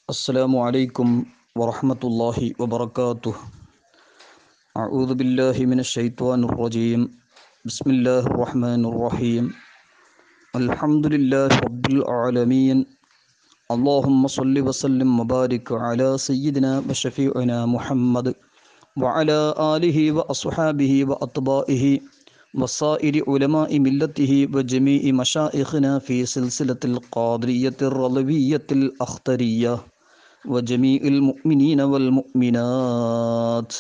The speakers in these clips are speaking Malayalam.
السلام عليكم ورحمة الله وبركاته أعوذ بالله من الشيطان الرجيم بسم الله الرحمن الرحيم الحمد لله رب العالمين اللهم صل وسلم وبارك على سيدنا وشفيعنا محمد وعلى آله وأصحابه وأطبائه وصائر علماء ملته وجميع مشائخنا في سلسلة القادرية الرضوية الأخترية وجميع المؤمنين والمؤمنات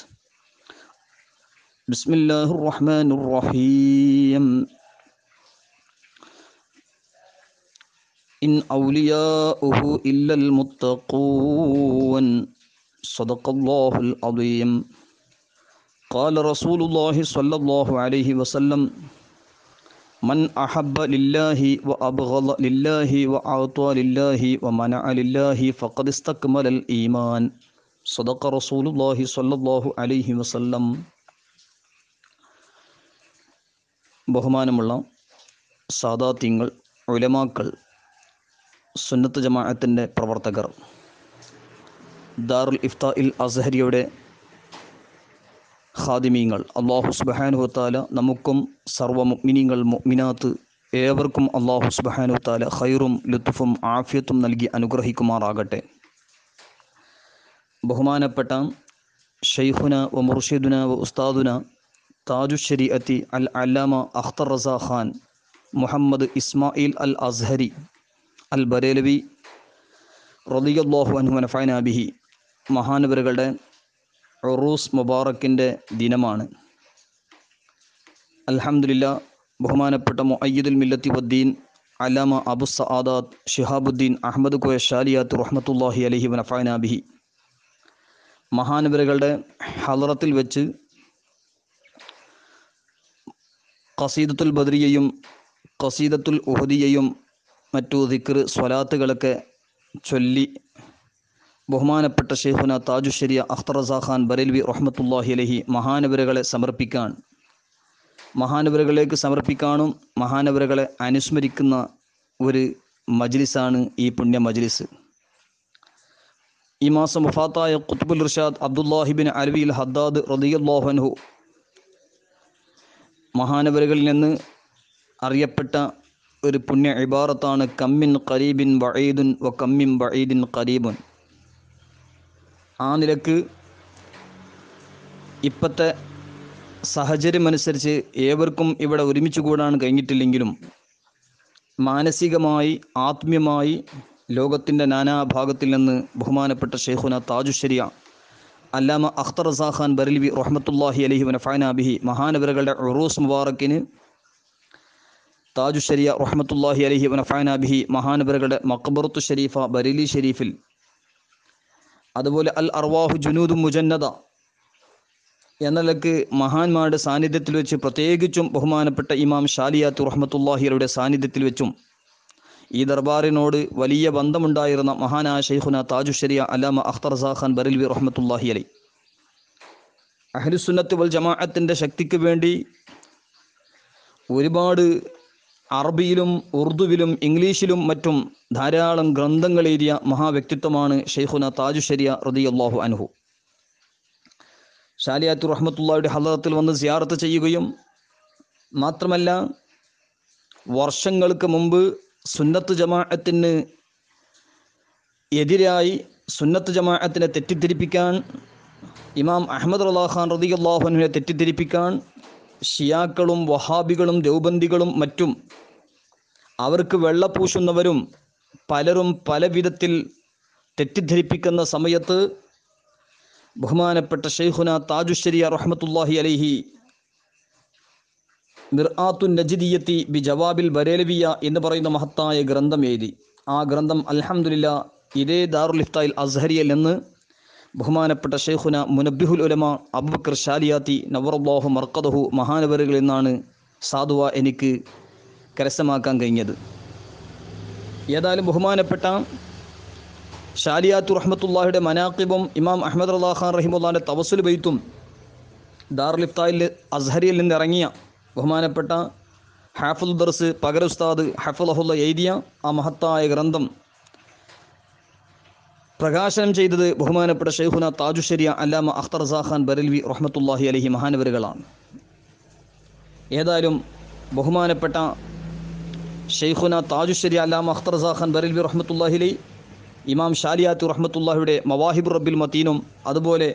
بسم الله الرحمن الرحيم إن أولياؤه إلا المتقون صدق الله العظيم قال رسول الله صلى الله عليه وسلم من أحب لله وأبغض لله وأعطى لله ومنع لله فقد استكمل الإيمان صدق رسول الله صلى الله عليه وسلم ബഹുമാനമുള്ള സാദാത്യങ്ങൾ ഉലമാക്കൾ സുന്നത്ത് ജമാഅത്തിൻ്റെ പ്രവർത്തകർ ദാറുൽ ഇഫ്ത ഇൽ അസഹരിയുടെ ഖാദിമീങ്ങൾ അള്ളാഹു സുബാനുഹത്താല നമുക്കും സർവ്വ മുഗ്മിനീങ്ങൾ മുഗ്മിനാത്ത് ഏവർക്കും അള്ളാഹു സുബാനുഹത്താല ഖൈറും ലുത്തുഫും ആഫിയത്തും നൽകി അനുഗ്രഹിക്കുമാറാകട്ടെ ബഹുമാനപ്പെട്ട ഷെയ്ഖുന വ മുർഷിദുന വ ഉസ്താദുന താജുഷരീഅത്തി അൽ അല്ലാമ അഖ്തർ റസ ഖാൻ മുഹമ്മദ് ഇസ്മായിൽ അൽ അസ്ഹരി അൽ ബരേലവി റളിയല്ലാഹു അൻഹു നഫഅന ബിഹി മഹാനവരുകളുടെ ഉറൂസ് മുബാറക്കിൻ്റെ ദിനമാണ് അൽഹംദുലില്ല ബഹുമാനപ്പെട്ട മുഅയ്യിദുൽ മില്ലത്തി വദ്ദീൻ അലാമ അബു സആദാത്ത് ഷിഹാബുദ്ദീൻ അഹമ്മദ് കോയ ഷാലിയാത്ത് റഹ്മത്തുല്ലാഹി അലഹി വനഫാന ബിഹി മഹാനവരുകളുടെ ഹലറത്തിൽ വെച്ച് ഖസീദത്തുൽ ബദ്രിയയും ഖസീദത്തുൽ ഉഹദിയയും മറ്റു ദിക്ർ സ്വലാത്തുകളൊക്കെ ചൊല്ലി ബഹുമാനപ്പെട്ട ഷെയ്ഖുന താജുഷരിയ അഖ്തറസ ഖാൻ ബരൽവി റഹ്മത്തുല്ലാഹി അലഹി മഹാനവരകളെ സമർപ്പിക്കാൻ മഹാനവരകളിലേക്ക് സമർപ്പിക്കാനും മഹാനവരകളെ അനുസ്മരിക്കുന്ന ഒരു മജ്ലിസാണ് ഈ പുണ്യ മജ്ലിസ് ഈ മാസം വഫാത്തായ ഖുത്ബുൽ ഇർഷാദ് അബ്ദുല്ലാഹിബിൻ അലവിൽ ഹദ്ദാദ് റദിയല്ലാഹുഅൻഹു മഹാനവരകളിൽ നിന്ന് അറിയപ്പെട്ട ഒരു പുണ്യ ഇബാറത്താണ് കമ്മിൻ ഖരീബിൻ വഴീദുൻ വ കമ്മിൻ വഴീദിൻ ഖരീബുൻ ആ നിലക്ക് ഇപ്പോഴത്തെ സാഹചര്യമനുസരിച്ച് ഏവർക്കും ഇവിടെ ഒരുമിച്ച് കൂടാൻ കഴിഞ്ഞിട്ടില്ലെങ്കിലും മാനസികമായി ആത്മീയമായി ലോകത്തിൻ്റെ നാനാഭാഗത്തിൽ നിന്ന് ബഹുമാനപ്പെട്ട ഷെയ്ഖുന താജുഷരിയ അല്ലാമ അഖ്തർ റസാഖാൻ ബരൽവി റഹ്മത്തുല്ലാഹി അലഹി വനഫാന ബിഹി മഹാനവരകളുടെ ഉറൂസ് മുബാറക്കിന് താജുഷരിയ റഹ്മത്തുല്ലാഹി അലഹി വനഫാന ബിഹി മഹാനവരകളുടെ മക്ബറത്തു ഷരീഫ ബരലി ഷരീഫിൽ അതുപോലെ അൽ അർവാഹു ജുനൂദ് മുജന്നദ എന്ന നിലക്ക് മഹാന്മാരുടെ സാന്നിധ്യത്തിൽ വെച്ച് പ്രത്യേകിച്ചും ബഹുമാനപ്പെട്ട ഇമാം ഷാലിയാത്ത് റഹ്മത്തുല്ലാഹിയുടെ സാന്നിധ്യത്തിൽ വെച്ചും ഈ ദർബാറിനോട് വലിയ ബന്ധമുണ്ടായിരുന്ന മഹാനായ ഷെയ്ഖുന താജുഷരിയ അലാമ അഖ്തർ ഖാൻ ബരൽവി റഹ്മത്തുല്ലാഹി അലി അഹ്ലുസുന്നത്ത് വൽ ജമാഅത്തിൻ്റെ ശക്തിക്ക് വേണ്ടി ഒരുപാട് അറബിയിലും ഉറുദുവിലും ഇംഗ്ലീഷിലും മറ്റും ധാരാളം ഗ്രന്ഥങ്ങൾ എഴുതിയ മഹാവ്യക്തിത്വമാണ് ഷെയ്ഖുന താജുഷരിയ റതി അള്ളാഹു അൻഹു ഷാലിയാത്തു റഹ്മത്തുള്ളയുടെ ഹലറത്തിൽ വന്ന് സിയാറത്ത് ചെയ്യുകയും മാത്രമല്ല വർഷങ്ങൾക്ക് മുമ്പ് സുന്നത്ത് ജമാഅത്തിന് എതിരായി സുന്നത്ത് ജമാഅത്തിനെ തെറ്റിദ്ധരിപ്പിക്കാൻ ഇമാം അഹമ്മദ് റലാ ഖാൻ റതി അള്ളാഹുവിനെ തെറ്റിദ്ധരിപ്പിക്കാൻ ഷിയാക്കളും വഹാബികളും ദൗബന്ദികളും മറ്റും അവർക്ക് വെള്ളപൂശുന്നവരും പലരും പല വിധത്തിൽ തെറ്റിദ്ധരിപ്പിക്കുന്ന സമയത്ത് ബഹുമാനപ്പെട്ട ഷെയ്ഖുന താജുഷരിയ റഹ്മത്തുല്ലാഹി അലൈഹി മിർആത്തു നജിദിയത്തി ബി ജവാബിൽ ബരേലവിയ എന്ന് പറയുന്ന മഹത്തായ ഗ്രന്ഥം എഴുതി ആ ഗ്രന്ഥം അൽഹംദുലില്ല ഇതേ ദാറുൽ ഇഫ്തായിൽ അസ്ഹരിയൽ നിന്ന് ബഹുമാനപ്പെട്ട ഷെയ്ഖുന മുനബിഹുൽ ഉലമ അബുബക്കർ ഷാലിയാത്തി നവറുല്ലാഹു മർക്കദഹു മഹാനവറുകളിൽ നിന്നാണ് സാധുവ എനിക്ക് കരസ്ഥമാക്കാൻ കഴിഞ്ഞത് ഏതായാലും ബഹുമാനപ്പെട്ട ഷാലിയാത്തു റഹ്മത്തുല്ലാഹിയുടെ മനാക്കിബും ഇമാം അഹമ്മദ് റല്ലാ ഖാൻ റഹിമുല്ലാൻ്റെ തവസുൽ ബെയ്ത്തും ദാറുൽ ഇഫ്തായിൽ അസ്ഹരിയിൽ നിന്ന് ഇറങ്ങിയ ബഹുമാനപ്പെട്ട ഹാഫുൽ ദർസ് പകര ഉസ്താദ് ഹഫുലഹുല്ല എഴുതിയ ആ മഹത്തായ ഗ്രന്ഥം പ്രകാശനം ചെയ്തത് ബഹുമാനപ്പെട്ട ഷെയ്ഖുന താജുഷരിയ അല്ലാമ അഖ്തർ സാഖാൻ ബരൽവി റഹ്മത്തുല്ലാഹി അലഹി മഹാനവരുകളാണ് ഏതായാലും ബഹുമാനപ്പെട്ട ഷെയ്ഖുന താജുഷരി അല്ലാമ അഖ്തർ സാഖാൻ ബരൽവി റഹ്മത്തുല്ലാഹിലി ഇമാം ഷാലിയാത്തു റഹ്മത്തുല്ലാഹിയുടെ മവാഹിബ് റബ്ബിൽ മത്തീനും അതുപോലെ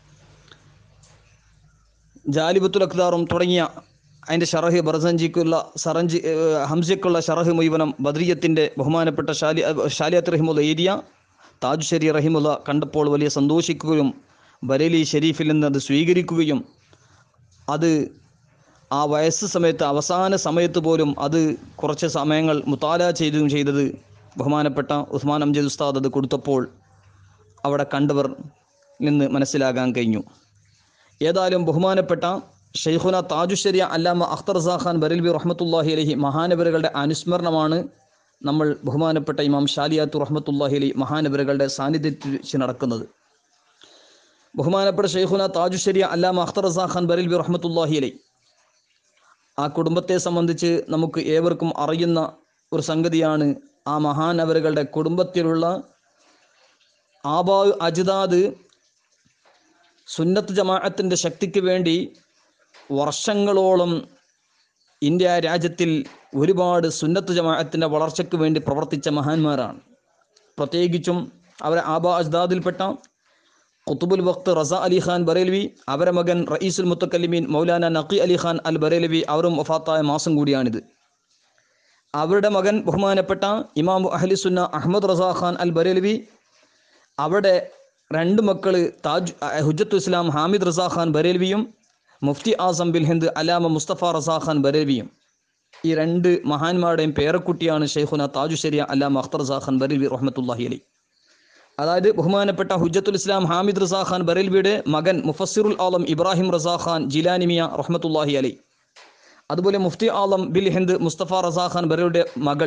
ജാലിബത്തുൽ അഖ്താറും തുടങ്ങിയ അതിൻ്റെ ഷറഹ് ബർസഞ്ചിക്കുള്ള സറഞ്ചി ഏഹ് ഹംസയ്ക്കുള്ള ഷറഹ് മുഴുവനം ബദ്രിയത്തിൻ്റെ ബഹുമാനപ്പെട്ട ഷാലി ഷാലിയാത്ത് റഹിമുള്ള ഏരിയ താജ് ഷരി റഹിമുള്ള കണ്ടപ്പോൾ വലിയ സന്തോഷിക്കുകയും ബരേലി ഷെരീഫിൽ നിന്ന് അത് സ്വീകരിക്കുകയും അത് ആ വയസ്സ് സമയത്ത് അവസാന സമയത്ത് പോലും അത് കുറച്ച് സമയങ്ങൾ മുത്താല ചെയ്തും ചെയ്തത് ബഹുമാനപ്പെട്ട ഉസ്മാൻ അംജദ് ഉസ്താദ് അത് കൊടുത്തപ്പോൾ അവിടെ കണ്ടവർ നിന്ന് മനസ്സിലാകാൻ കഴിഞ്ഞു ഏതായാലും ബഹുമാനപ്പെട്ട ഷെയ്ഖുന താജുശരിയ അല്ലാമ അഖ്തർ സാഖാൻ ബരൽബി റഹ്മത്തുല്ലാഹി അലഹി മഹാനവരുകളുടെ അനുസ്മരണമാണ് നമ്മൾ ബഹുമാനപ്പെട്ട ഇമാം ഷാലിയാത്തു റഹ്മത്തുല്ലാഹി അലി മഹാനവരുകളുടെ സാന്നിധ്യത്തിൽ വെച്ച് നടക്കുന്നത് ബഹുമാനപ്പെട്ട ഷെയ്ഖുന താജുശരിയ അല്ലാമ അഖ്തർ സാഖാൻ ബരൽബി റഹ്മത്തുല്ലാഹി അലി ആ കുടുംബത്തെ സംബന്ധിച്ച് നമുക്ക് ഏവർക്കും അറിയുന്ന ഒരു സംഗതിയാണ് ആ മഹാനവരുകളുടെ കുടുംബത്തിലുള്ള ആബാ അജിദാദ് സുന്നത്ത് ജമാഅത്തിൻ്റെ ശക്തിക്ക് വേണ്ടി വർഷങ്ങളോളം ഇന്ത്യ രാജ്യത്തിൽ ഒരുപാട് സുന്നത്ത് ജമാഅത്തിൻ്റെ വളർച്ചയ്ക്ക് വേണ്ടി പ്രവർത്തിച്ച മഹാന്മാരാണ് പ്രത്യേകിച്ചും അവരെ ആബാ അജ്ദാദിൽപ്പെട്ട ഖുത്തുബുൽ വഖ്ത് റസ അലി ഖാൻ ബറേൽവി അവരെ മകൻ റയീസുൽ മുത്തക്കല്ലിമീൻ മൗലാന നഖി അലി ഖാൻ അൽ ബറേലവി അവരും വഫാത്തായ മാസം കൂടിയാണിത് അവരുടെ മകൻ ബഹുമാനപ്പെട്ട ഇമാം അഹ്ലിസുന്ന അഹമ്മദ് റസാ ഖാൻ അൽ ബറേലവി അവിടെ രണ്ട് മക്കൾ താജ് ഹുജത്തു ഇസ്ലാം ഹാമിദ് റസാ ഖാൻ ബരേൽവിയും മുഫ്തി ആസം ബിൽ ഹിന്ദ് അലാമ മുസ്തഫ റസാ ഖാൻ ബരേൽവിയും ഈ രണ്ട് മഹാന്മാരുടെയും പേരക്കുട്ടിയാണ് ഷെയ്ഖുന താജു ശരിയ അലാമ അഖ്തർ റസാ ഖാൻ ബരേൽവി റഹ്മത്തുല്ലാഹി അലി അതായത് ബഹുമാനപ്പെട്ട ഹുജത്തുൽ ഇസ്ലാം ഹാമിദ് റസാ ഖാൻ ബരേൽവിയുടെ മകൻ മുഫസ്സിറുൽ ആലം ഇബ്രാഹിം റസാ ഖാൻ ജിലാനിമിയ റഹ്മത്തുല്ലാഹി അലി അതുപോലെ മുഫ്തി ആലം ബിൽ ഹിന്ദ് മുസ്തഫ റസാ ഖാൻ ബരേലിയുടെ മകൾ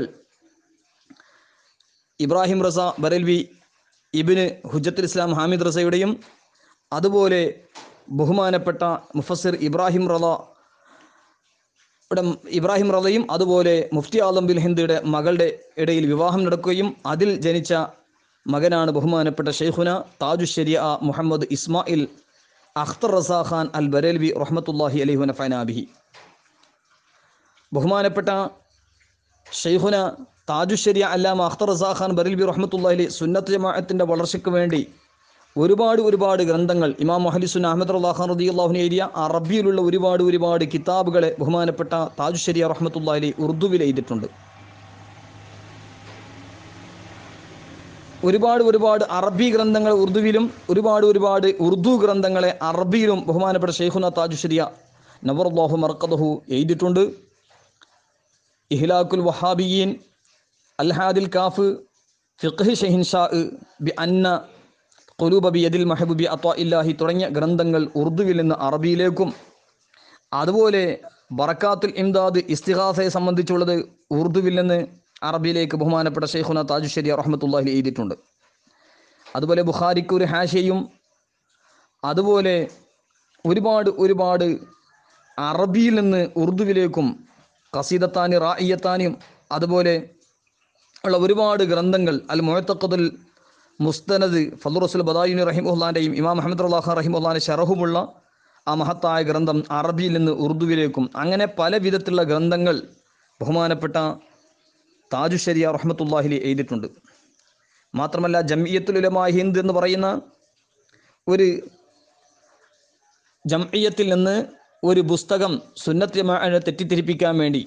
ഇബ്രാഹിം റസ ബരൽവി ഇബിന് ഹുജത്തുൽ ഇസ്ലാം ഹാമിദ് റസയുടെയും അതുപോലെ ബഹുമാനപ്പെട്ട മുഫസ്സിർ ഇബ്രാഹിം റള ഇവിടെ ഇബ്രാഹിം റളയും അതുപോലെ മുഫ്തി ആലം ബിൽ ഹിന്ദിയുടെ മകളുടെ ഇടയിൽ വിവാഹം നടക്കുകയും അതിൽ ജനിച്ച മകനാണ് ബഹുമാനപ്പെട്ട ഷെയ്ഖുന താജു ശരിയ മുഹമ്മദ് ഇസ്മായിൽ അഖ്തർ റസാ ഖാൻ അൽ ബരേൽവി റഹ്മത്തുല്ലാഹി അലൈഹു നഫനാബിഹി ബഹുമാനപ്പെട്ട ഷെയ്ഖുന താജുശരിയ അല്ലാമ അഖ്തർ റസാ ഖാൻ ബരൽബി റഹ്മത്തുള്ളി സുന്നത്ത് ജമാഅത്തിൻ്റെ വളർച്ചയ്ക്ക് വേണ്ടി ഒരുപാട് ഒരുപാട് ഗ്രന്ഥങ്ങൾ ഇമാം മഹലിസുൻ അഹമ്മദ് അള്ളാഖാൻ റതി അള്ളാഹുനെ എഴുതിയ അറബിയിലുള്ള ഒരുപാട് ഒരുപാട് കിതാബുകളെ ബഹുമാനപ്പെട്ട താജുശരിയ റഹ്മത്തുള്ളി ഉറുദുവിൽ എഴുതിയിട്ടുണ്ട് ഒരുപാട് ഒരുപാട് അറബി ഗ്രന്ഥങ്ങൾ ഉറുദുവിലും ഒരുപാട് ഒരുപാട് ഉറുദു ഗ്രന്ഥങ്ങളെ അറബിയിലും ബഹുമാനപ്പെട്ട ഷെയ്ഖുന താജുശരിയ നവറുല്ലാഹു മർക്കദഹു എഴുതിയിട്ടുണ്ട് ഇഹ്ലാഖുൽ വഹാബിയീൻ അൽഹാദിൽ കാഫ് ഫിഖ് ഷഹിൻഷാ ബി അന്ന ഖുലൂബ ബി യദിൽ മഹബൂബി അത്വാ ഇല്ലാഹി തുടങ്ങിയ ഗ്രന്ഥങ്ങൾ ഉറുദുവിൽ നിന്ന് അറബിയിലേക്കും അതുപോലെ ബറക്കാത്തുൽ ഇംദാദ് ഇസ്തിഹാസയെ സംബന്ധിച്ചുള്ളത് ഉറുദുവിൽ നിന്ന് അറബിയിലേക്ക് ബഹുമാനപ്പെട്ട ഷെയ്ഖുന താജുശരി റഹ്മത്തുല്ലാഹി എഴുതിയിട്ടുണ്ട് അതുപോലെ ബുഖാരിക്ക് ഒരു ഹാഷയും അതുപോലെ ഒരുപാട് ഒരുപാട് അറബിയിൽ നിന്ന് ഉറുദുവിലേക്കും കസീദത്താനി റായിയത്താനിയും അതുപോലെ ഉള്ള ഒരുപാട് ഗ്രന്ഥങ്ങൾ അൽ മുഴത്തഖദുൽ മുസ്തനദ് ഫദുർ റസുൽ ബദായുനി റഹിമുല്ലാൻ്റെയും ഇമാം അഹമ്മദ് അള്ളാഹ റഹിമുല്ലാൻ്റെ ഷറഹുമുള്ള ആ മഹത്തായ ഗ്രന്ഥം അറബിയിൽ നിന്ന് ഉറുദുവിലേക്കും അങ്ങനെ പല വിധത്തിലുള്ള ഗ്രന്ഥങ്ങൾ ബഹുമാനപ്പെട്ട താജുശരിയ റഹ്മത്തുല്ലാഹിലി എഴുതിയിട്ടുണ്ട് മാത്രമല്ല ജംഇയത്തുൽ ഉലമാ ഹിന്ദ് എന്ന് പറയുന്ന ഒരു ജംഇയത്തിൽ നിന്ന് ഒരു പുസ്തകം സുന്നത്ത് ജമാഅനെ തെറ്റിദ്ധരിപ്പിക്കാൻ വേണ്ടി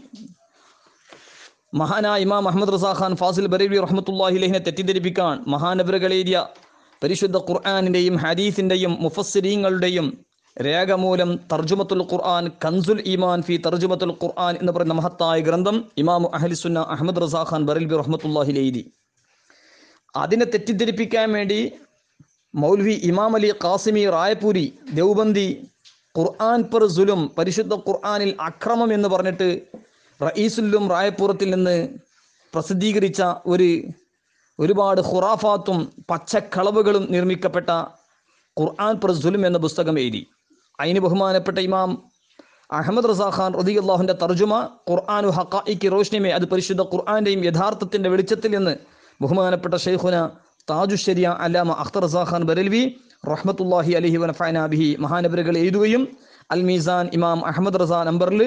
മഹാനായ ഇമാം അഹമ്മദ് റസാ ഖാൻ ഫാസിൽ ബറേവി റഹ്മത്തുല്ലാഹിലഹിനെ തെറ്റിദ്ധരിപ്പിക്കാൻ മഹാനവറുകളേരിയ പരിശുദ്ധ ഖുർആാനിൻ്റെയും ഹദീസിൻ്റെയും മുഫസ്സിരീങ്ങളുടെയും രേഖ മൂലം തർജുമത്തുൽ ഖുർആൻ കൻസുൽ ഈമാൻ ഫി തർജുമത്തുൽ ഖുർആൻ എന്ന് പറയുന്ന മഹത്തായ ഗ്രന്ഥം ഇമാം അഹലിസുന്ന അഹമ്മദ് റസാ ഖാൻ ബറൽബി റഹ്മത്തുല്ലാഹിൽ എഴുതി അതിനെ തെറ്റിദ്ധരിപ്പിക്കാൻ വേണ്ടി മൗൽവി ഇമാം അലി ഖാസിമി റായപൂരി ദേവബന്ദി ഖുർആൻ പെർ സുലും പരിശുദ്ധ ഖുർആനിൽ അക്രമം എന്ന് പറഞ്ഞിട്ട് റയീസുല്ലും റായപ്പുറത്തിൽ നിന്ന് പ്രസിദ്ധീകരിച്ച ഒരു ഒരുപാട് ഖുറാഫാത്തും പച്ചക്കളവുകളും നിർമ്മിക്കപ്പെട്ട ഖുർആൻ പെർ സുലും എന്ന പുസ്തകം എഴുതി അതിന് ബഹുമാനപ്പെട്ട ഇമാം അഹമ്മദ് റസാ ഖാൻ റതി അള്ളാഹുൻ്റെ തർജുമ ഖുർആാനു ഹക്കായിക്ക് റോഷ്നിമെ അത് പരിശുദ്ധ ഖുർആാൻ്റെയും യഥാർത്ഥത്തിൻ്റെ വെളിച്ചത്തിൽ നിന്ന് ബഹുമാനപ്പെട്ട ഷെയ്ഖുന താജു ശരിയ അല്ലാമ അഖ്തർ റസാ ഖാൻ ബരൽവി റഹ്മത്തുല്ലാഹി അലഹി വനഫാനാബിഹി മഹാനബരുകൾ എഴുതുകയും അൽ മീസാൻ ഇമാം അഹമ്മദ് റസാ നമ്പറിൽ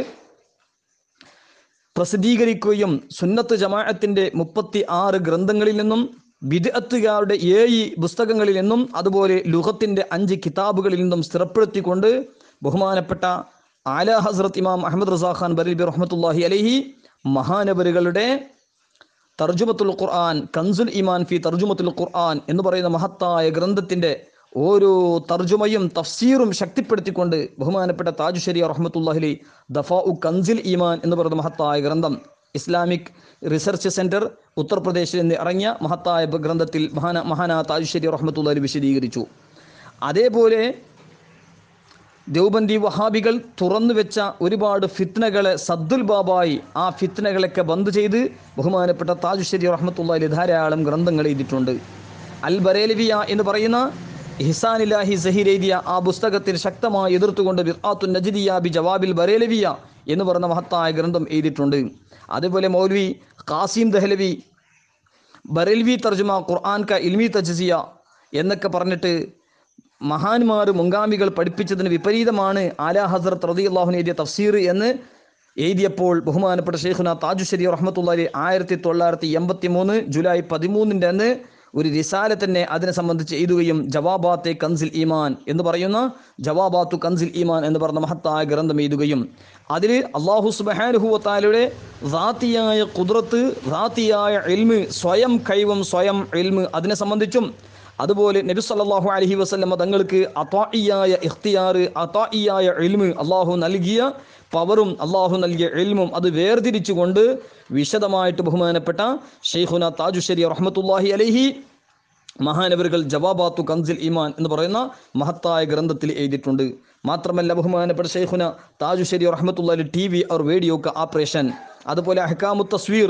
പ്രസിദ്ധീകരിക്കുകയും സുന്നത്ത് ജമാഅത്തിന്റെ മുപ്പത്തി ആറ് ഗ്രന്ഥങ്ങളിൽ നിന്നും ബിദ്അത്തുകാരുടെ ഏഴ് പുസ്തകങ്ങളിൽ നിന്നും അതുപോലെ ലുഹത്തിന്റെ അഞ്ച് കിതാബുകളിൽ നിന്നും സ്ഥിരപ്പെടുത്തിക്കൊണ്ട് ബഹുമാനപ്പെട്ട ആല ഹസ്രത്ത് ഇമാം അഹമ്മദ് റസാ ഖാൻ ബരീബി റഹ്മത്തുല്ലാഹി അലഹി മഹാനബരുകളുടെ തർജുമത്തുൽ ഖുർആൻ കൻസുൽ ഇമാൻ ഫി തർജുമത്തുൽ ഖുർആൻ എന്ന് പറയുന്ന മഹത്തായ ഗ്രന്ഥത്തിന്റെ ഓരോ തർജുമയും തഫ്സീറും ശക്തിപ്പെടുത്തിക്കൊണ്ട് ബഹുമാനപ്പെട്ട താജു ശരിയ റഹ്മത്തുല്ലാഹിലി ദഫാ ഉ കൻസിൽ ഈമാൻ എന്ന് പറയുന്ന മഹത്തായ ഗ്രന്ഥം ഇസ്ലാമിക് റിസർച്ച് സെന്റർ ഉത്തർപ്രദേശിൽ നിന്ന് ഇറങ്ങിയ മഹത്തായ ഗ്രന്ഥത്തിൽ മഹാന മഹാന താജു ശരി റഹ്മത്തുല്ലാഹി വിശദീകരിച്ചു അതേപോലെ ദേവബന്ദി വഹാബികൾ തുറന്നു വെച്ച ഒരുപാട് ഫിത്നകളെ സദ്ദുൽ ബാബായി ആ ഫിത്നകളൊക്കെ ബന്ദ് ചെയ്ത് ബഹുമാനപ്പെട്ട താജുശ്ശേരി റഹ്മത്തുള്ളയിൽ ധാരാളം ഗ്രന്ഥങ്ങൾ എഴുതിയിട്ടുണ്ട് അൽ ബറേലവിയ എന്ന് പറയുന്ന ഹിസാനിലാഹി സഹീർ എഴുതിയ ആ പുസ്തകത്തിൽ ശക്തമായി എതിർത്തുകൊണ്ട് ബിർആത്തു നജിദിയ ബി ജവാബിൽ ബറേലവിയ എന്ന് പറയുന്ന മഹത്തായ ഗ്രന്ഥം എഴുതിയിട്ടുണ്ട് അതേപോലെ മൗലവി ഖാസിം ദഹലവി ബറേൽവി തർജുമ ഖുർആൻ ക ഇൽമി തജ്സിയ എന്നൊക്കെ പറഞ്ഞിട്ട് മഹാന്മാർ മുങ്കാമികൾ പഠിപ്പിച്ചതിന് വിപരീതമാണ് ആലാ ഹസ്രത്ത് റതി അള്ളാഹുന് എഴുതിയ തഫ്സീർ എന്ന് എഴുതിയപ്പോൾ ബഹുമാനപ്പെട്ട ഷെയ്ഖുന താജുശ്ശേരി റഹ്മത്തുള്ളി ആയിരത്തി തൊള്ളായിരത്തി എൺപത്തി മൂന്ന് ജൂലൈ പതിമൂന്നിൻ്റെ അന്ന് ഒരു റിസാല തന്നെ അതിനെ സംബന്ധിച്ച് എഴുതുകയും ജവാബാത്തെ കൻസിൽ ഈമാൻ എന്ന് പറയുന്ന ജവാബാത്തു കൻസിൽ ഈമാൻ എന്ന് പറഞ്ഞ മഹത്തായ ഗ്രന്ഥം എഴുതുകയും അതിൽ അള്ളാഹു സുബഹാനുഹുവത്താലയുടെ റാത്തിയായ കുതിരത്ത് റാത്തിയായ എൽമ് സ്വയം കൈവം സ്വയം എൽമ് അതിനെ സംബന്ധിച്ചും അതുപോലെ നബി സല്ലല്ലാഹു അലൈഹി വസല്ലമ തങ്ങൾക്ക് അതായിയായ ഇഖ്തിയാർ അതായിയായ ഇൽമ് അള്ളാഹു നൽകിയ പവറും അള്ളാഹു നൽകിയ ഇൽമും അത് വേർതിരിച്ചുകൊണ്ട് വിശദമായിട്ട് ബഹുമാനപ്പെട്ട ഷെയ്ഖുന താജുശ്ശേരി റഹ്മത്തുല്ലാഹി അലൈഹി മഹാനവറുകൾ ജവാബാത്തു കൻസിൽ ഈമാൻ എന്ന് പറയുന്ന മഹത്തായ ഗ്രന്ഥത്തിൽ എഴുതിയിട്ടുണ്ട് മാത്രമല്ല ബഹുമാനപ്പെട്ട ഷെയ്ഖുന താജുശ്ശേരി റഹ്മത്തുല്ലാഹി ടി വി और വീഡിയോ का ഓപ്പറേഷൻ അതുപോലെ അഹ്കാമു തസ്വീർ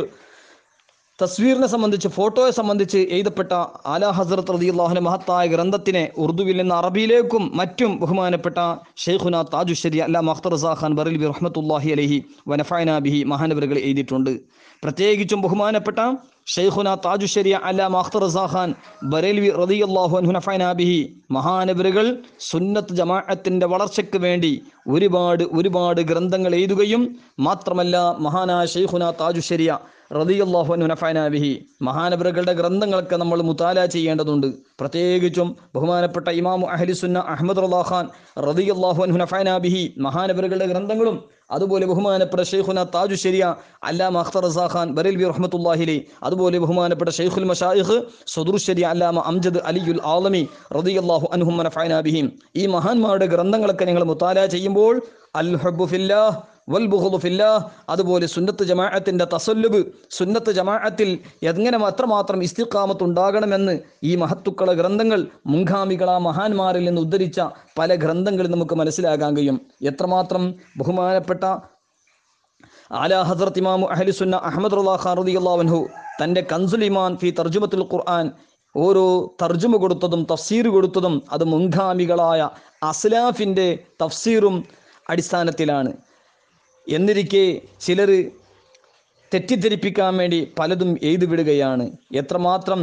തസ്വീറിനെ സംബന്ധിച്ച് ഫോട്ടോയെ സംബന്ധിച്ച് എഴുതപ്പെട്ട ആല ഹസരത്ത് റദിയുള്ളാഹുന മഹത്തായ ഗ്രന്ഥത്തിനെ ഉറുദുവിൽ നിന്ന് അറബിയിലേക്കും മറ്റും ബഹുമാനപ്പെട്ട ഷെയ്ഖുന താജുശ്ശേരി അല്ല മഖ്തർ ഖാൻ ബറിൽബി റഹ്മത്തുല്ലാഹി അലഹി വനഫായന ബിഹി മഹാനവറുകൾ എഴുതിയിട്ടുണ്ട് പ്രത്യേകിച്ചും ബഹുമാനപ്പെട്ട ഷെയ്ഖുന താജുശ്ശേരി അല്ല മഖ്തർ ഖാൻ ബറേൽവി റദിയുള്ളാഹു അൻഹുനഫായന ബിഹി മഹാനവറുകൾ സുന്നത്ത് ജമാഅത്തിന്റെ വളർച്ചയ്ക്ക് വേണ്ടി ഒരുപാട് ഒരുപാട് ഗ്രന്ഥങ്ങൾ എഴുതുകയും മാത്രമല്ല മഹാനായ ഷെയ്ഖുന താജുശ്ശേരിയ റതിയല്ലാഹു നഫാനാബിഹി മഹാനവറുകളുടെ ഗ്രന്ഥങ്ങളൊക്കെ നമ്മൾ മുതാല ചെയ്യേണ്ടതുണ്ട് പ്രത്യേകിച്ചും ബഹുമാനപ്പെട്ട ഇമാമു അഹലിസുന്ന അഹമ്മദ് റല്ലാ ഖാൻ റതിയല്ലാഹു നഫാനാബിഹി മഹാനവറുകളുടെ ഗ്രന്ഥങ്ങളും അതുപോലെ ബഹുമാനപ്പെട്ട ഷെയ്ഖുന താജു ശരിയ അല്ലാമ അഖ്തർ റസാ ഖാൻ ബരൽബി റഹ്മത്തുല്ലാഹിലി അതുപോലെ ബഹുമാനപ്പെട്ട ഷെയ്ഖുൽ മഷായിഖ് സദുറുശരി അല്ലാമ അംജദ് അലിയുൽ ആലമി റതിയല്ലാഹു അൻഹും നഫാനാബിഹിം ഈ മഹാന്മാരുടെ ഗ്രന്ഥങ്ങളൊക്കെ നിങ്ങൾ മുതാല ചെയ്യുമ്പോൾ അൽ ഹബ്ബു ഫില്ലാഹ് വൽ ബുഹുദു ഫില്ലാഹ് അതുപോലെ സുന്നത്ത് ജമാഅത്തിന്റെ തസല്ലുബ് സുന്നത്ത് ജമാഅത്തിൽ എങ്ങനെ അത്രമാത്രം ഇസ്തിഖാമത്ത് ഉണ്ടാകണമെന്ന് ഈ മഹത്തുക്കള ഗ്രന്ഥങ്ങൾ മുൻഗാമികളാ മഹാന്മാരിൽ നിന്ന് ഉദ്ധരിച്ച പല ഗ്രന്ഥങ്ങളിൽ നമുക്ക് മനസ്സിലാക്കാൻ കഴിയും എത്രമാത്രം ബഹുമാനപ്പെട്ട ആല ഹസരത്ത് ഇമാമു അഹലിസുന്ന അഹമ്മദ് റുല്ലാ ഖാൻ റളിയല്ലാഹു തൻ്റെ കൻസുൽ ഇമാൻ ഫി തർജുമത്തുൽ ഖുർആൻ ഓരോ തർജുമ കൊടുത്തതും തഫ്സീർ കൊടുത്തതും അത് മുൻഗാമികളായ അസ്ലാഫിൻ്റെ തഫ്സീറും അടിസ്ഥാനത്തിലാണ് എന്നിരിക്കെ ചിലർ തെറ്റിദ്ധരിപ്പിക്കാൻ വേണ്ടി പലതും എഴുതി വിടുകയാണ് എത്രമാത്രം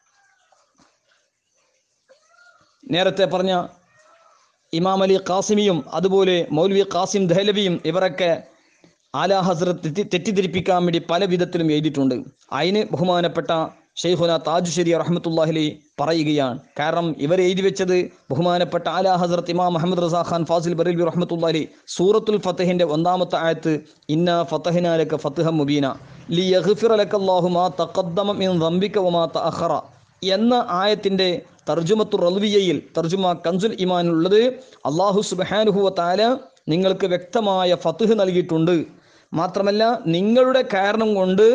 നേരത്തെ പറഞ്ഞ ഇമാം അലി ഖാസിമിയും അതുപോലെ മൗലവി ഖാസിം ദഹലവിയും ഇവരൊക്കെ ആലാ ഹസ്രത്ത് തെറ്റി തെറ്റിദ്ധരിപ്പിക്കാൻ വേണ്ടി പല വിധത്തിലും എഴുതിയിട്ടുണ്ട് അതിന് ബഹുമാനപ്പെട്ട ഷെയ്ഖുന താജുശ്ശേരി റഹ്മത്തുല്ലാഹിലി പറയുകയാണ് കാരണം ഇവർ എഴുതി വെച്ചത് ബഹുമാനപ്പെട്ട ആലാ ഹസരത്ത് ഇമാം മുഹമ്മദ് റസാ ഖാൻ ഫാസിൽ ബറീൽ റഹ്മത്തുല്ലാഹി സൂറത്തുൽ ഫത്തഹിന്റെ ഒന്നാമത്തെ ആയത്ത് ഇന്ന ഫത്തഹിനാലക ഫത്തഹ മുബീന ലി യഗ്ഫിറ ലക്കല്ലാഹു മാ തഖദ്ദമ മിൻ ദംബിക വമാ തഅഖറ എന്ന ആയത്തിന്റെ തർജുമത്തു റൽവിയയിൽ തർജുമ കൻസുൽ ഇമാനുള്ളത് അള്ളാഹു സുബ്ഹാനഹു വ തആല നിങ്ങൾക്ക് വ്യക്തമായ ഫത്ഹ് നൽകിയിട്ടുണ്ട് മാത്രമല്ല നിങ്ങളുടെ കാരണം കൊണ്ട്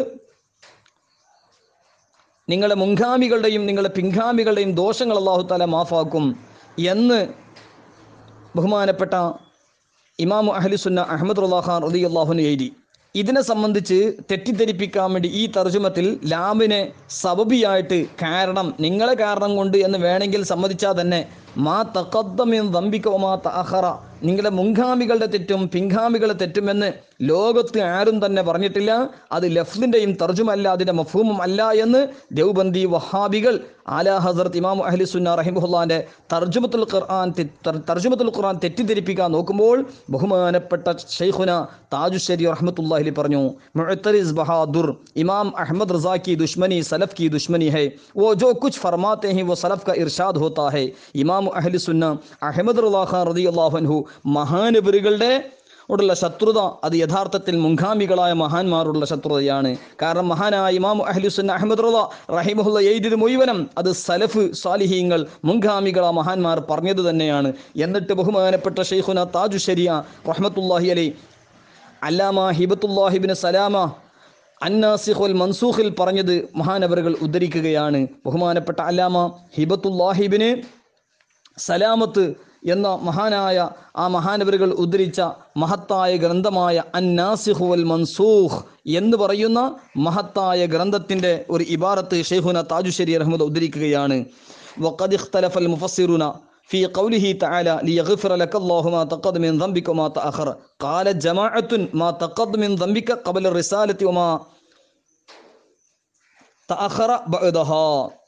നിങ്ങളുടെ മുൻഗാമികളുടെയും നിങ്ങളുടെ പിൻഗാമികളുടെയും ദോഷങ്ങൾ അള്ളാഹു താല മാഫാക്കും എന്ന് ബഹുമാനപ്പെട്ട ഇമാമു അഹ്ലുസുന്ന അഹമ്മദ് റുല്ലാ ഖാൻ റതി അള്ളാഹുന് എഴുതി ഇതിനെ സംബന്ധിച്ച് തെറ്റിദ്ധരിപ്പിക്കാൻ വേണ്ടി ഈ തർജ്ജമത്തിൽ ലാമിനെ സബബിയായിട്ട് കാരണം നിങ്ങളെ കാരണം കൊണ്ട് എന്ന് വേണമെങ്കിൽ സമ്മതിച്ചാൽ തന്നെ മാ തക്കദ്ദമിൻ ദമ്പിക്കോ മാ തഅഖറ നിങ്ങളുടെ മുൻഗാമികളുടെ തെറ്റും പിൻഗാമികളുടെ തെറ്റുമെന്ന് ലോകത്ത് ആരും തന്നെ പറഞ്ഞിട്ടില്ല അത് ലഫ്ലിൻ്റെയും തർജുമല്ല അതിൻ്റെ മഫൂമും അല്ല എന്ന് ദേവബന്ദി വഹാബികൾ ആലാ ഹസരത്ത് ഇമാം അഹ്ലി സുന്ന റഹിമുല്ലാൻ്റെ തർജുമത്തുൽ ഖുർആൻ തെ- തർ- തർജുമത്തുൽ ഖുർആൻ തെറ്റിദ്ധരിപ്പിക്കാൻ നോക്കുമ്പോൾ ബഹുമാനപ്പെട്ട ഷെയ്ഖുന താജുശ്ശേരി റഹ്മത്തുല്ലാഹിലി പറഞ്ഞു മുഅത്തരിസ് ബഹാദുർ ഇമാം അഹമ്മദ് रजा की दुश्मनी सलफ की दुश्मनी है वो जो कुछ फरमाते हैं वो सलफ का इरशाद होता है ഇമാം അഹ്ലി സുന്ന അഹമ്മദ് റലാ ഖാൻ റതി അള്ളാഹുൻഹു മഹാനബികളുടെ ഓടുള്ള ശത്രുത അത് യഥാർത്ഥത്തിൽ മുൻഗാമികളായ മഹാന്മാരോടുള്ള ശത്രുതയാണ് കാരണം മഹാനായ ഇമാം അഹ്ലുസുന്ന അഹമ്മദ് റള റഹിമഹുല്ല എഴുതിയത് മുഴുവനും അത് സലഫ് സാലിഹീങ്ങൾ മുൻഗാമികളാ മഹാന്മാർ പറഞ്ഞത് തന്നെയാണ് എന്നിട്ട് ബഹുമാനപ്പെട്ട ഷെയ്ഖുന താജു ശരിയ റഹ്മത്തുല്ലാഹി അലൈ അല്ലാമ ഹിബത്തുല്ലാഹിബിന് സലാമ അന്നാസിഖുൽ മൻസൂഖിൽ പറഞ്ഞത് മഹാനവറുകൾ ഉദ്ധരിക്കുകയാണ് ബഹുമാനപ്പെട്ട അല്ലാമ ഹിബത്തുല്ലാഹിബിന് സലാമത്ത് എന്ന മഹാനായ ആ മഹാനവറുകൾ ഉദ്ധരിച്ച മഹത്തായ ഗ്രന്ഥമായ അന്നാസിഖു വൽ മൻസൂഖ് എന്ന് പറയുന്ന മഹത്തായ ഗ്രന്ഥത്തിൻ്റെ ഒരു ഇബാറത്ത് ഷെയ്ഖുന താജുശ്ശേരി അഹമ്മദ് ഉദ്ധരിക്കുകയാണ് وقد اختلف المفسرون في قوله تعالى ليغفر لك الله ما تقدم من ذنبك وما تأخر قال جماعة ما تقدم من ذنبك قبل الرسالة وما تأخر بعدها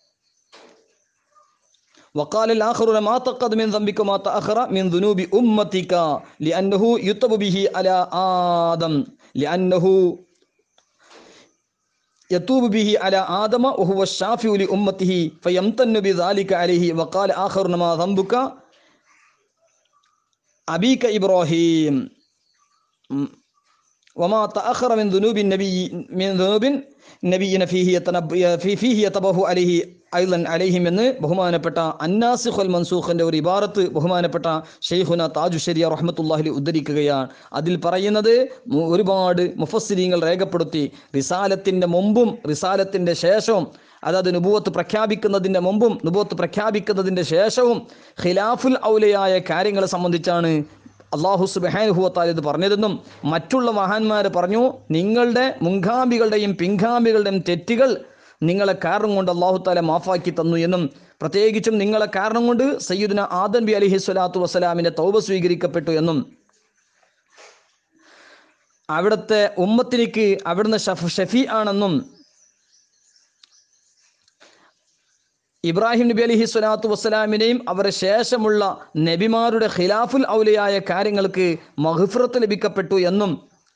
وقال الآخرون ما تقدم من ذنبك وما تأخر من ذنوب أمتك لأنه يتب به على آدم لأنه يتوب به على آدم وهو الشافع لأمته فيمتن بذلك عليه وقال آخرون ما ذنبك أبيك إبراهيم وما تأخر من ذنوب النبي من ذنوب നബീന ഫീഹി യതനബ് ഫീ- ഫീഹി യതബഹു അലൈഹി ഐലൻ അലൈഹിം എന്ന് ബഹുമാനപ്പെട്ട അന്നാസിഖുൽ മൻസൂഖിന്റെ ഒരു ഇബാറത്ത് ബഹുമാനപ്പെട്ട ഷെയ്ഖുന താജുശരിയ റഹ്മത്തുല്ലാഹിൽ ഉദ്ധരിക്കുകയാണ് അതിൽ പറയുന്നത് മു- ഒരുപാട് മുഫസ്സിരീങ്ങൾ രേഖപ്പെടുത്തി റിസാലത്തിന്റെ മുമ്പും റിസാലത്തിന്റെ ശേഷവും അതായത് നുബുവത്ത് പ്രഖ്യാപിക്കുന്നതിൻ്റെ മുമ്പും നുബുവത്ത് പ്രഖ്യാപിക്കുന്നതിൻ്റെ ശേഷവും ഖിലാഫുൽ ഔലയായ കാര്യങ്ങളെ സംബന്ധിച്ചാണ് അള്ളാഹു സുബാനുഭവത്താൽ ഇത് പറഞ്ഞതെന്നും മറ്റുള്ള മഹാന്മാർ പറഞ്ഞു നിങ്ങളുടെ മുൻഗാമികളുടെയും പിൻഗാമികളുടെയും തെറ്റുകൾ നിങ്ങളെ കാരണം കൊണ്ട് അള്ളാഹു താല മാഫാക്കി തന്നു എന്നും പ്രത്യേകിച്ചും നിങ്ങളെ കാരണം കൊണ്ട് സയ്യിദുന ആദം ബി അലിഹി സ്വലാത്തു വസ്സലാമിൻ്റെ തൗബ സ്വീകരിക്കപ്പെട്ടു എന്നും അവിടുത്തെ ഉമ്മത്തിലേക്ക് അവിടുന്ന് ഷഫ് ഷഫി ആണെന്നും ഇബ്രാഹിം നബി അലിഹി സ്വലാത്തു വസ്സലാമിനെയും അവരുടെ ശേഷമുള്ള നബിമാരുടെ ഖിലാഫുൽ ഔലിയായ കാര്യങ്ങൾക്ക് മഹഫ്രത്ത് ലഭിക്കപ്പെട്ടു എന്നും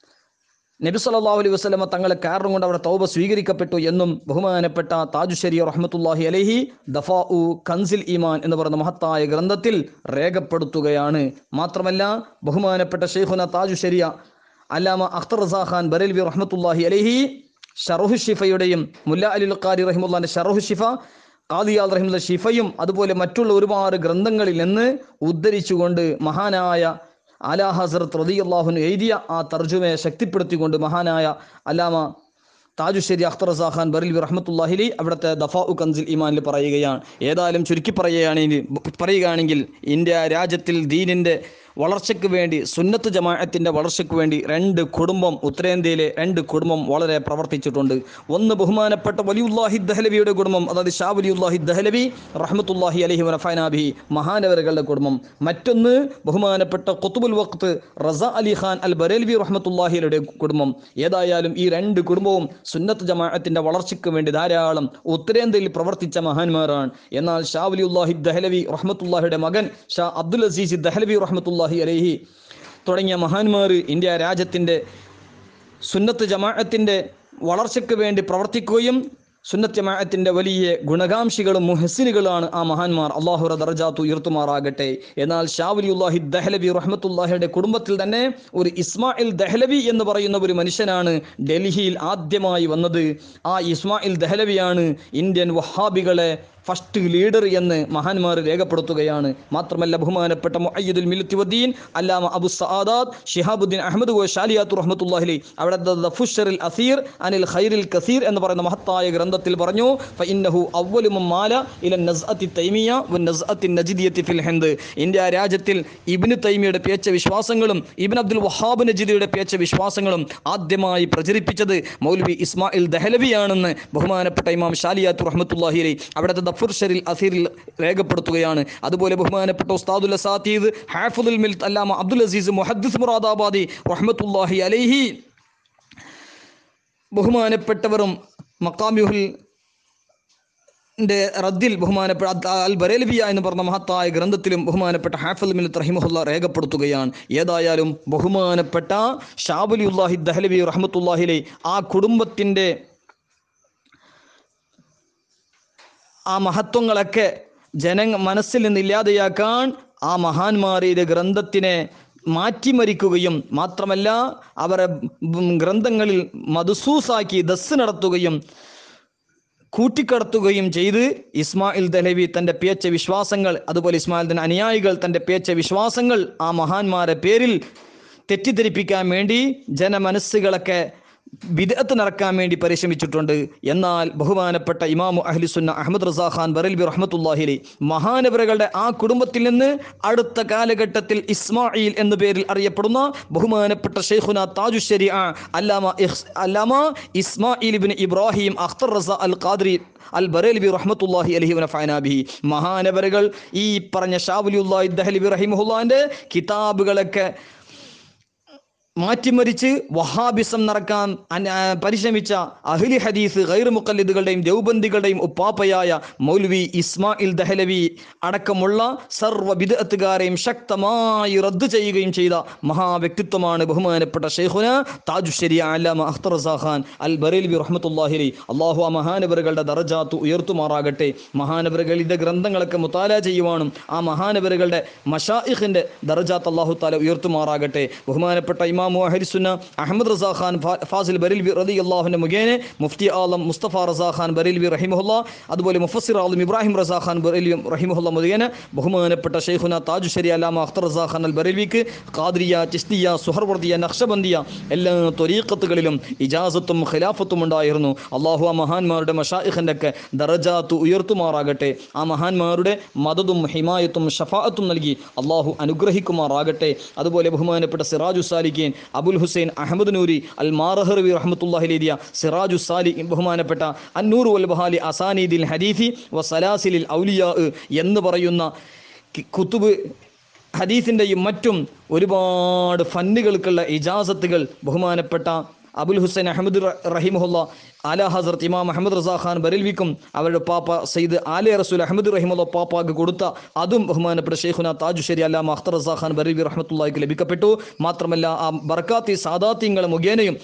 നബി സല്ലല്ലാഹു അലൈഹി വസല്ലമ തങ്ങളെ കാരണം കൊണ്ട് അവരുടെ തൗബ സ്വീകരിക്കപ്പെട്ടു എന്നും ബഹുമാനപ്പെട്ട താജുശ്ശേരി റഹ്മത്തുല്ലാഹി അലൈഹി ദഫാ ഉ കൻസിൽ ഈമാൻ എന്ന് പറയുന്ന മഹത്തായ ഗ്രന്ഥത്തിൽ രേഖപ്പെടുത്തുകയാണ് മാത്രമല്ല ബഹുമാനപ്പെട്ട ഷെയ്ഖുന താജുശ്ശേരിയ അല്ലാമ അഖ്തർ റസാ ഖാൻ ബരൽവി റഹ്മത്തുല്ലാഹി അലൈഹി ഷറഹു ഷിഫയുടെയും മുല്ല അലി ഖാരി റഹിമുല്ലാന്റെ ഷറഹു ഷിഫ ഖാദിയാൽ റഹിമുല്ല ഷിഫയും അതുപോലെ മറ്റുള്ള ഒരുപാട് ഗ്രന്ഥങ്ങളിൽ നിന്ന് ഉദ്ധരിച്ചുകൊണ്ട് മഹാനായ അലാ ഹസറത്ത് റതിയല്ലാഹുന് എഴുതിയ ആ തർജുമയെ ശക്തിപ്പെടുത്തിക്കൊണ്ട് മഹാനായ അലാമ താജുശ്ശേരി അഖ്തർ റസാ ഖാൻ ബറിൽ റഹ്മത്തുല്ലാഹിലി അവിടുത്തെ ദഫാ ഉ കൻസിൽ ഇമാനിൽ പറയുകയാണ് ഏതായാലും ചുരുക്കി പറയുകയാണെങ്കിൽ പറയുകയാണെങ്കിൽ ഇന്ത്യ രാജ്യത്തിൽ ദീനിൻ്റെ വളർച്ചയ്ക്ക് വേണ്ടി സുന്നത്ത് ജമാഅത്തിൻ്റെ വളർച്ചയ്ക്ക് വേണ്ടി രണ്ട് കുടുംബം ഉത്തരേന്ത്യയിലെ രണ്ട് കുടുംബം വളരെ പ്രവർത്തിച്ചിട്ടുണ്ട് ഒന്ന് ബഹുമാനപ്പെട്ട വലിയുല്ലാഹി ദഹലവിയുടെ കുടുംബം അതായത് ഷാ വലിയുല്ലാഹി ദഹലവി റഹ്മത്തുല്ലാഹി അലഹി വനഫൈനാബി മഹാനവരുകളുടെ കുടുംബം മറ്റൊന്ന് ബഹുമാനപ്പെട്ട ഖുത്തുബുൽ വഖ്ത് റസ അലി ഖാൻ അൽ ബരേൽവി റഹ്മത്തുല്ലാഹിയുടെ കുടുംബം ഏതായാലും ഈ രണ്ട് കുടുംബവും സുന്നത്ത് ജമാഅത്തിൻ്റെ വളർച്ചയ്ക്ക് വേണ്ടി ധാരാളം ഉത്തരേന്ത്യയിൽ പ്രവർത്തിച്ച മഹാന്മാരാണ് എന്നാൽ ഷാ വലിയുല്ലാഹി ദഹലവി റഹ്മത്തുല്ലാഹിയുടെ മകൻ ഷാ അബ്ദുൽ അസീസ് ദഹലവി റഹ്മത്തുല്ലാഹി അലഹി തുടങ്ങിയ മഹാന്മാർ ഇന്ത്യ രാജ്യത്തിൻ്റെ സുന്നത്ത് ജമാഅത്തിൻ്റെ വളർച്ചയ്ക്ക് വേണ്ടി പ്രവർത്തിക്കുകയും സുന്നത്ത് ജമാഅത്തിൻ്റെ വലിയ ഗുണകാംക്ഷികളും മുഹസിനുകളാണ് ആ മഹാന്മാർ അള്ളാഹുറ ദർജാത്ത് ഉയർത്തുമാറാകട്ടെ എന്നാൽ ഷാവുലിയുല്ലാഹി ദഹലബി റഹ്മത്തുല്ലാഹിയുടെ കുടുംബത്തിൽ തന്നെ ഒരു ഇസ്മായിൽ ദഹലബി എന്ന് പറയുന്ന ഒരു മനുഷ്യനാണ് ഡൽഹിയിൽ ആദ്യമായി വന്നത് ആ ഇസ്മായിൽ ദഹലബിയാണ് ഇന്ത്യൻ വഹാബികളെ ഫസ്റ്റ് ലീഡർ എന്ന് മഹാന്മാർ രേഖപ്പെടുത്തുകയാണ് മാത്രമല്ല ബഹുമാനപ്പെട്ട മുഅയ്യിദുൽ മിലത്തിവദ്ദീൻ അല്ലാമ അബു സആദാദ് ഷിഹാബുദ്ദീൻ അഹമ്മദ് ഗോ ഷാലിയാത്തു റഹ്മത്തുല്ലാഹിലി അവിടെ ദഫുഷറിൽ അസീർ അനിൽ ഖൈറിൽ കസീർ എന്ന് പറയുന്ന മഹത്തായ ഗ്രന്ഥത്തിൽ പറഞ്ഞു ഫഇന്നഹു അവ്വലു മാല ഇല നസ്അത്തി തൈമിയ വ നസ്അത്തി നജിദിയത്തി ഫിൽ ഹിന്ദ് ഇന്ത്യ രാജ്യത്തിൽ ഇബ്നു തൈമിയുടെ പേച്ച വിശ്വാസങ്ങളും ഇബ്ൻ അബ്ദുൽ വഹാബ് നജിദിയുടെ പേച്ച വിശ്വാസങ്ങളും ആദ്യമായി പ്രചരിപ്പിച്ചത് മൗലവി ഇസ്മായിൽ ദഹലവിയാണെന്ന് ബഹുമാനപ്പെട്ട ഇമാം ഷാലിയാത്തു റഹ്മത്തുല്ലാഹിലി അവിടുത്തെ മക്ഫുർ ഷരിൽ അസീറിൽ രേഖപ്പെടുത്തുകയാണ് അതുപോലെ ബഹുമാനപ്പെട്ട ഉസ്താദുൽ അസാത്തീദ് ഹാഫുദുൽ മിൽ അല്ലാമ അബ്ദുൽ അസീസ് മുഹദ്ദിസ് മുറാദാബാദി റഹ്മത്തുല്ലാഹി അലൈഹി ബഹുമാനപ്പെട്ടവരും മക്കാമ്യുഹുൽ ന്റെ റദ്ദിൽ ബഹുമാനപ്പെട്ട അദ് അൽ ബരേലബിയ എന്ന് പറഞ്ഞ മഹത്തായ ഗ്രന്ഥത്തിലും ബഹുമാനപ്പെട്ട ഹാഫിൽ മിൽ റഹിമുല്ല രേഖപ്പെടുത്തുകയാണ് ഏതായാലും ബഹുമാനപ്പെട്ട ഷാബുലിയുല്ലാഹി ദഹലബി റഹ്മത്തുല്ലാഹിലെ ആ കുടുംബത്തിൻ്റെ ആ മഹത്വങ്ങളൊക്കെ ജന മനസ്സിൽ നിന്ന് ഇല്ലാതെയാക്കാൻ ആ മഹാന്മാരുടെ ഗ്രന്ഥത്തിനെ മാറ്റിമറിക്കുകയും മാത്രമല്ല അവരെ ഉം ഗ്രന്ഥങ്ങളിൽ മധുസൂസാക്കി ദസ് നടത്തുകയും കൂട്ടിക്കടത്തുകയും ചെയ്ത് ഇസ്മായിൽ ദലവി തൻ്റെ പേച്ച വിശ്വാസങ്ങൾ അതുപോലെ ഇസ്മായിൽ തൻ്റെ അനുയായികൾ തൻ്റെ പേച്ച വിശ്വാസങ്ങൾ ആ മഹാന്മാരെ പേരിൽ തെറ്റിദ്ധരിപ്പിക്കാൻ വേണ്ടി ജനമനസ്സുകളൊക്കെ വിദഗ്ധ നടക്കാൻ വേണ്ടി പരിശ്രമിച്ചിട്ടുണ്ട് എന്നാൽ ബഹുമാനപ്പെട്ട ഇമാമു അഹ്ലിസുന്ന അഹമ്മദ് റസാ ഖാൻ ബറൽബി റഹ്മത്തുല്ലാഹിലി മഹാനവരകളുടെ ആ കുടുംബത്തിൽ നിന്ന് അടുത്ത കാലഘട്ടത്തിൽ ഇസ്മായിൽ എന്ന പേരിൽ അറിയപ്പെടുന്ന ബഹുമാനപ്പെട്ട ഷെയ്ഖുന താജുശരി അല്ലാമ ഇഹ്സ്- അല്ലാമ ഇസ്മായിൽ ഇബിൻ ഇബ്രാഹിം അഖ്തർ റസ അൽ ഖാദ്രി അൽ ബറേൽബി റഹ്മത്തുല്ലാഹി അലഹി വനഫാനാബിഹി മഹാനവരകൾ ഈ പറഞ്ഞ ഷാബുലിയുല്ലാഹി ദഹലിബി റഹിമുല്ലാന്റെ കിതാബുകളൊക്കെ മാറ്റിമറിച്ച് വഹാബിസം നടക്കാൻ അന- ആ, പരിശ്രമിച്ച അഹ്ലി ഹദീസ് ഗൈർ മുക്കല്ലിദുകളുടെയും ദേവബന്ദികളുടെയും ഉപ്പാപ്പയായ മൗലവി ഇസ്മായിൽ ദഹലവി അടക്കമുള്ള സർവ്വ വിദഗ്ധക്കാരെയും ശക്തമായി റദ്ദ് ചെയ്യുകയും ചെയ്ത മഹാവ്യക്തിത്വമാണ് ബഹുമാനപ്പെട്ട ഷെയ്ഖുന താജുശ്ശേരി അല്ലാമ അഖ്തർ റസാ ഖാൻ അൽ ബറേൽബി റഹ്മത്തുല്ലാഹിലി അള്ളാഹു ആ മഹാനവറുകളുടെ ദറജാത്ത് ഉയർത്തുമാറാകട്ടെ മഹാനവറുകളുടെ ഗ്രന്ഥങ്ങളൊക്കെ മുത്താല ചെയ്യുവാനും ആ മഹാനവറുകളുടെ മഷായിഖിൻ്റെ ദറജാത്ത് അള്ളാഹു താല ഉയർത്തുമാറാകട്ടെ ബഹുമാനപ്പെട്ട ഇമാമു അഹരിസുന്ന അഹമ്മദ് റസാ ഖാൻ ഫാ- ഫാസിൽ ബറിൽബി റതി അള്ളാഹുവിൻ്റെ മുഖേന മുഫ്തി ആലം മുസ്തഫ റസാ ഖാൻ ബറിൽബി റഹിമുല്ല അതുപോലെ മുഫസിർ ആലം ഇബ്രാഹിം റസാ ഖാൻ ബറിൽബി റഹിമുല്ല മുഖേന ബഹുമാനപ്പെട്ട ഷെയ്ഖുന താജുശരി അലാമ അഖ്തർ റസാ ഖാൻ അൽ ബറിൽബിക്ക് ഖാദ്രിയ ചിസ്തിയ സുഹർവർദിയ നക്ഷബന്ദിയ എല്ലാ ത്വരീഖത്തുകളിലും ഇജാസത്തും ഖിലാഫത്തും ഉണ്ടായിരുന്നു അള്ളാഹു ആ മഹാന്മാരുടെ മഷായിഖിൻ്റെ ഒക്കെ ദറജാത്ത് ഉയർത്തുമാറാകട്ടെ ആ മഹാന്മാരുടെ മദതും ഹിമായത്തും ഷഫാഅത്തും നൽകി അള്ളാഹു അനുഗ്രഹിക്കുമാറാകട്ടെ അതുപോലെ ബഹുമാനപ്പെട്ട സിറാജു സാലിഖീൻ അബുൽ ഹുസൈൻ അഹമ്മദ് നൂരി അൽ മാറഹർവി റഹ്മത്തുല്ലാഹി എഴുതിയ സിറാജു സാലി ബഹുമാനപ്പെട്ട അന്നൂർ വൽ ബഹാലി അസാനീദിൽ ഹദീഫി വ സലാസിലിൽ ഔലിയാ എന്ന് പറയുന്ന കി- കുത്തുബ് ഹദീസിൻ്റെയും മറ്റും ഒരുപാട് ഫന്നുകൾക്കുള്ള ഇജാസത്തുകൾ ബഹുമാനപ്പെട്ട അബുൽ ഹുസൈൻ അഹമ്മദ് റ- റഹിമുല്ല ആല ഹസരത്ത് ഇമാം അഹമ്മദ് റസാ ഖാൻ ബരൽവിക്കും അവരുടെ പാപ്പ സയ്യിദ് ആലെ റസൂൽ അഹമ്മദ് റഹിമുല്ല പാപ്പാക്ക് കൊടുത്ത അതും ബഹുമാനപ്പെട്ട ഷെയ്ഖുന താജുശ്ശേരി അല്ലാമ അഖ്തർ റസാ ഖാൻ ബരൽവി റഹ്മത്തുള്ളാഹിക്ക് ലഭിക്കപ്പെട്ടു മാത്രമല്ല ആ ബർക്കാത്തി സാദാത്യങ്ങളെ മുഖേനയും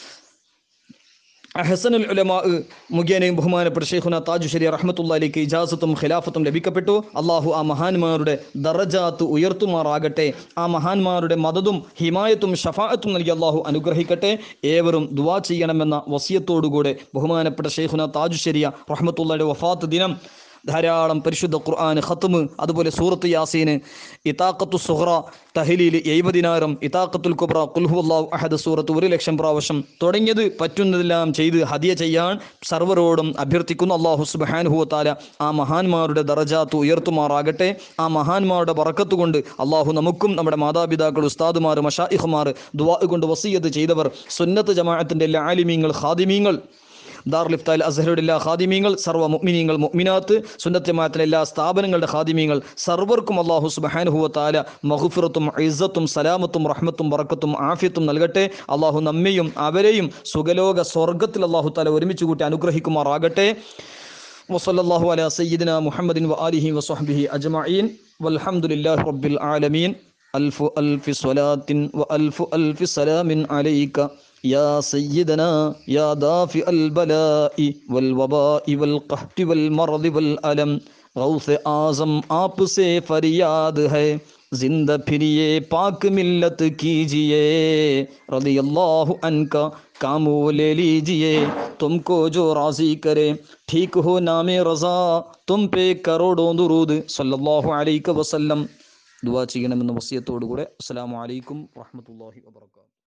ഹസനുൽ ഉലമാ മുഖേനയും ബഹുമാനപ്പെട്ട ഷെയ്ഖുന താജുശ്ശേരി റഹ്മത്തുള്ളാഹിലേക്ക് ഇജാസത്തും ഖിലാഫത്തും ലഭിക്കപ്പെട്ടു അള്ളാഹു ആ മഹാന്മാരുടെ ദറജാത്ത് ഉയർത്തുമാറാകട്ടെ ആ മഹാന്മാരുടെ മദതും ഹിമായത്തും ഷഫാഅത്തും നൽകി അള്ളാഹു അനുഗ്രഹിക്കട്ടെ ഏവരും ദുവാ ചെയ്യണമെന്ന വസിയത്തോടുകൂടെ ബഹുമാനപ്പെട്ട ഷെയ്ഖുന താജുശ്ശേരിയ റഹ്മത്തുള്ളയുടെ വഫാത്ത് ദിനം ധാരാളം പരിശുദ്ധ ഖുർആൻ ഖത്തുമ് അതുപോലെ സൂറത്ത് യാസീന് ഇതാഖത്തു സുഹ്റ തഹലീൽ എഴുപതിനായിരം ഇതാഖത്തുൽ കുബ്ര കുൽഹുല്ലാഹു അഹദ് സൂറത്ത് ഒരു ലക്ഷം പ്രാവശ്യം തുടങ്ങിയത് പറ്റുന്നതെല്ലാം ചെയ്ത് ഹദിയ ചെയ്യാൻ സർവരോടും അഭ്യർത്ഥിക്കുന്നു അള്ളാഹു സുബ്ഹാനഹു താല ആ മഹാന്മാരുടെ ദറജാത്ത് ഉയർത്തുമാറാകട്ടെ ആ മഹാന്മാരുടെ ബറക്കത്ത് കൊണ്ട് അള്ളാഹു നമുക്കും നമ്മുടെ മാതാപിതാക്കൾ ഉസ്താദുമാർ മഷായിഖുമാർ ദുവാ കൊണ്ട് വസീയത്ത് ചെയ്തവർ സുന്നത്ത് ജമാഅത്തിൻ്റെ എല്ലാ ആലിമീങ്ങൾ ഖാദിമീങ്ങൾ ദാർലിഫ്താൽ അസഹറുടെ എല്ലാ ഖാദിമീങ്ങൾ സർവ്വ മുഅ്മിനീങ്ങൾ മുഅ്മിനാത്ത് സുന്നത്ത് ജമാഅത്തിലെ എല്ലാ സ്ഥാപനങ്ങളുടെ ഖാദിമീങ്ങൾ സർവർക്കും അള്ളാഹു സുബ്ഹാനഹു താല മഹുഫിറത്തും ഇസ്സത്തും സലാമത്തും റഹ്മത്തും ബറക്കത്തും ആഫിയത്തും നൽകട്ടെ അള്ളാഹു നമ്മയും അവരെയും സുഖലോക സ്വർഗത്തിൽ അള്ളാഹു താല ഒരുമിച്ച് കൂട്ടി അനുഗ്രഹിക്കുമാറാകട്ടെ وصلى الله على سيدنا محمد وآله وصحبه أجمعين والحمد لله رب العالمين ألف ألف صلاة وألف ألف سلام عليك يا سيدنا يا دافع البلاء والوباء والقحط والمرض والألم غوث आजम आप से फरियाद है जिंदा फिरिए पाक मिल्लत कीजिए रदी अल्लाह अनका काम वो ले लीजिए तुमको जो राजी करे ठीक हो नाम रज़ा तुम पे करोड़ों दुरूद സല്ലല്ലാഹു അലൈക വസല്ലം ദുആ ചെയ്യണമെന്ന വസിയത്തോടുകൂടെ അസ്സലാമു അലൈക്കും വറഹ്മത്തുള്ളാഹി വബറകാതുഹു